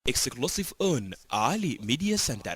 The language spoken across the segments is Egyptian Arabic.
exclusive on Ali Media Center.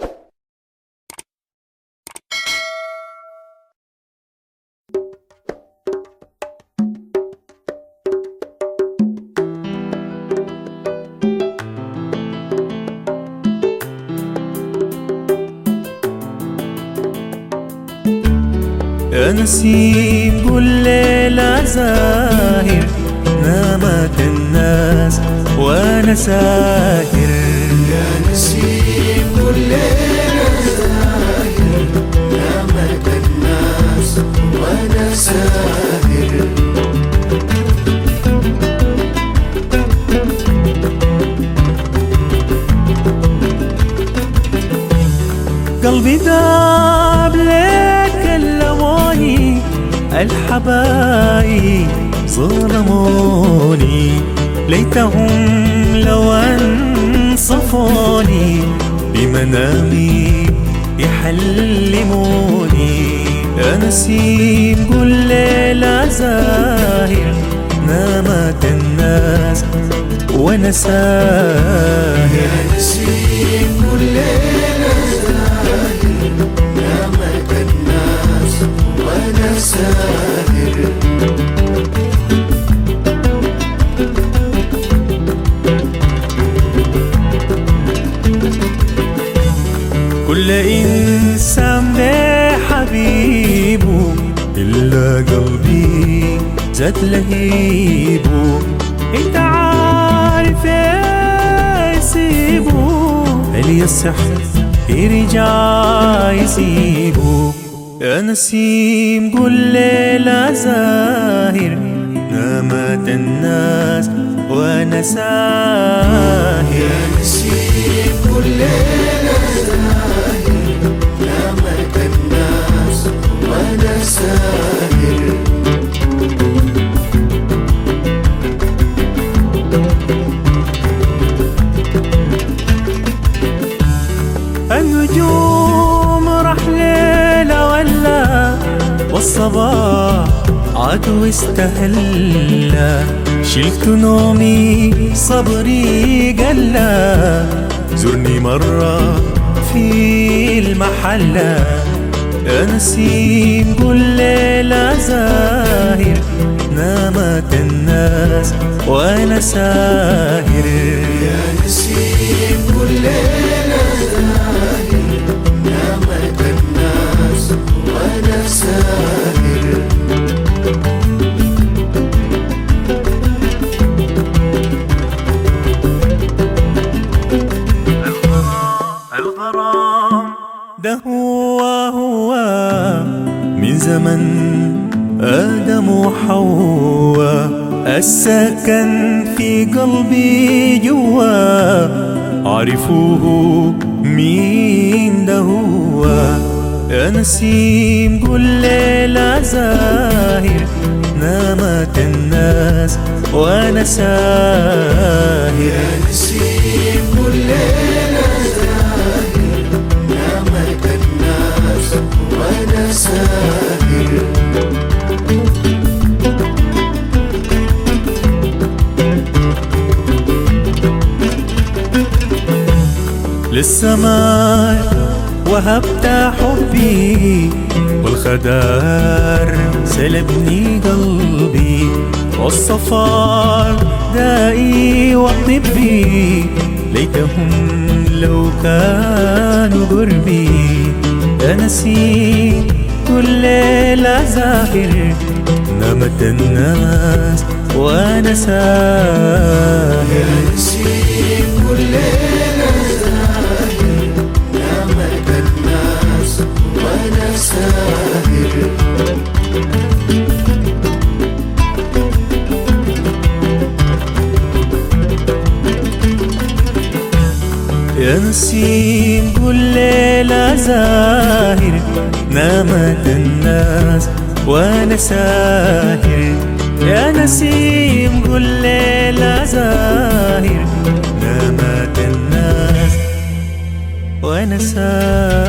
يا نسيم كل ليلة زاهر نامت الناس وانا ساهر يا نسيم كل ليلة زاهر نامت الناس وانا ساهر قلبي ذاب ليك كلموني الحبايب ظلموني ليتهم لو انصفوني بمنامي يحلموني يا نسيم كل ليلة زاهر نامت الناس وانا ساهر يا نسيم كل ليلة زاهر نامت الناس وانا ساهر كل إنسان له حبيبه إلا قلبي زاد لهيبه انت عارف يسيبه هل يصح يرجع يسيبه يا نسيم كل ليلة زاهر نامت الناس وانا ساهر يا نسيم كل ليلة زاهر نامت الناس وانا ساهر النجوم راح ليلة ولا والصباح عاد واستهلا شلت نومي صبري قلا زرني مرة في المحلة يا نسيم كل ليلة زاهر نامت الناس وانا ساهر يا نسيم كل ليلة زاهر نامت الناس وانا ساهر الغرام ده هو هو من زمن آدم وحواء السكن في قلبي جوا عرفوه مين ده هو يا نسيم كل ليلة زاهر نامت الناس وانا ساهر يا نسيم كل ليلة زاهر نامت الناس وانا ساهر للسماء وهبت حبي والخدار سلبني قلبي والصفار دائي وطبي ليتهم لو كانوا قربي يا نسيم كل ليلة زاهر نامت الناس وانا ساهر يا نسيم كل ليلة زاهر نامت الناس وانا ساهر يا نسيم كل ليلة زاهر نامت الناس وانا ساهر يا نسيم كل ليلة زاهر نامت الناس وانا ساهر